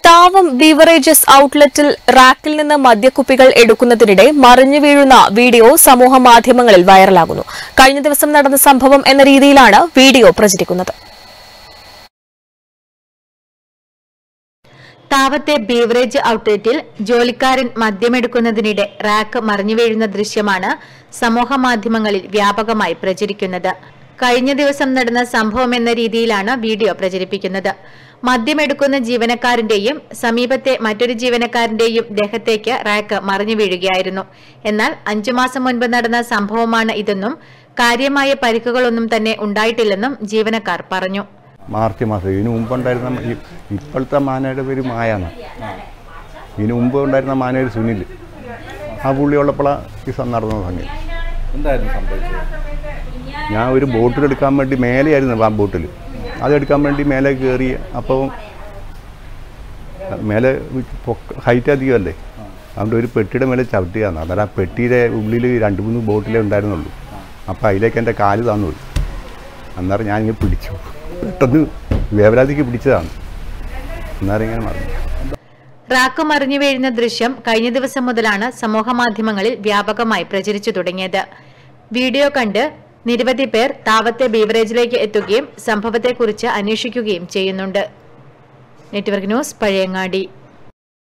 Thavam beverages ഔട്ട്ലെറ്റിൽ റാക്കിൽ നിന്ന് മദ്യക്കുപ്പികൾ എടുക്കുന്നതിനിടെ മറിഞ്ഞു വീഴുന്ന വീഡിയോ സമൂഹ മാധ്യമങ്ങളിൽ വൈറലാകുന്നു കഴിഞ്ഞ ദിവസം നടന്ന സംഭവം എന്ന രീതിയിലാണ് വീഡിയോ പ്രചരിക്കുന്നത് താവത്തെ ബീവറേജ് ഔട്ട്ലെറ്റിൽ ജോലിക്കാരൻ മദ്യമെടുക്കുന്നതിനിടെ റാക്ക് മറിഞ്ഞു വീഴുന്ന ദൃശ്യമാണ് സമൂഹ മാധ്യമങ്ങളിൽ വ്യാപകമായി പ്രചരിക്കുന്നത് കഴിഞ്ഞ ദിവസം നടന്ന സംഭവം എന്ന രീതിയിലാണ് വീഡിയോ പ്രചരിപ്പിക്കുന്നത് മദ്യമെടുക്കുന്ന ജീവനക്കാരന്റെയും സമീപത്തെ മറ്റൊരു ജീവനക്കാരന്റെയും ദേഹത്തേക്ക് റാക്ക് മറിഞ്ഞു വീഴുകയായിരുന്നു എന്നാൽ അഞ്ചു മാസം മുൻപ് നടന്ന സംഭവമാണ് ഇതെന്നും കാര്യമായ പരിക്കുകളൊന്നും തന്നെ ഉണ്ടായിട്ടില്ലെന്നും ജീവനക്കാർ പറഞ്ഞു മാർച്ച് മാസം ഇതിനു മുമ്പുണ്ടായിരുന്ന ഈ ഇപ്പോഴത്തെ മാനയുടെ പേര് മായാണ് ഇതിനു മുമ്പ് ഉണ്ടായിരുന്ന മാനയുടെ സുനിൽ ആ പുള്ളി ഉള്ളപ്പോഴാണ് ഈ സം നടന്ന സംഗതി എന്തായിരുന്നു സംഭവിച്ചത് ഞാൻ ഒരു ബോട്ടിലെടുക്കാൻ വേണ്ടി മേലെയായിരുന്നു ആ ബോട്ടിൽ അതെടുക്കാൻ വേണ്ടി മേലെ കയറി അപ്പോൾ മേലെ ഹൈറ്റ് അധികമല്ലേ അതുകൊണ്ട് ഒരു പെട്ടിയുടെ മേലെ ചവിട്ടുകയാണ് അന്നേരം ആ പെട്ടിയുടെ ഉള്ളിൽ രണ്ട് മൂന്ന് ബോട്ടിലേ ഉണ്ടായിരുന്നുള്ളൂ അപ്പോൾ അതിലേക്ക് എൻ്റെ കാല് താന്നു പോയി അന്നേരം ഞാനിങ്ങനെ പിടിച്ചു പെട്ടെന്ന് വേവരാതിക്ക് പിടിച്ചതാണ് അന്നേരം ഇങ്ങനെ മറിഞ്ഞു റാക്ക് മറിഞ്ഞു വീഴുന്ന ദൃശ്യം കഴിഞ്ഞ ദിവസം മുതലാണ് സമൂഹ മാധ്യമങ്ങളിൽ വ്യാപകമായി പ്രചരിച്ചു തുടങ്ങിയത് വീഡിയോ കണ്ട് നിരവധി പേർ താവത്തെ ബീവറേജിലേക്ക് എത്തുകയും സംഭവത്തെക്കുറിച്ച് അന്വേഷിക്കുകയും ചെയ്യുന്നുണ്ട് നെറ്റ്വർക്ക് ന്യൂസ് പഴയങ്ങാടി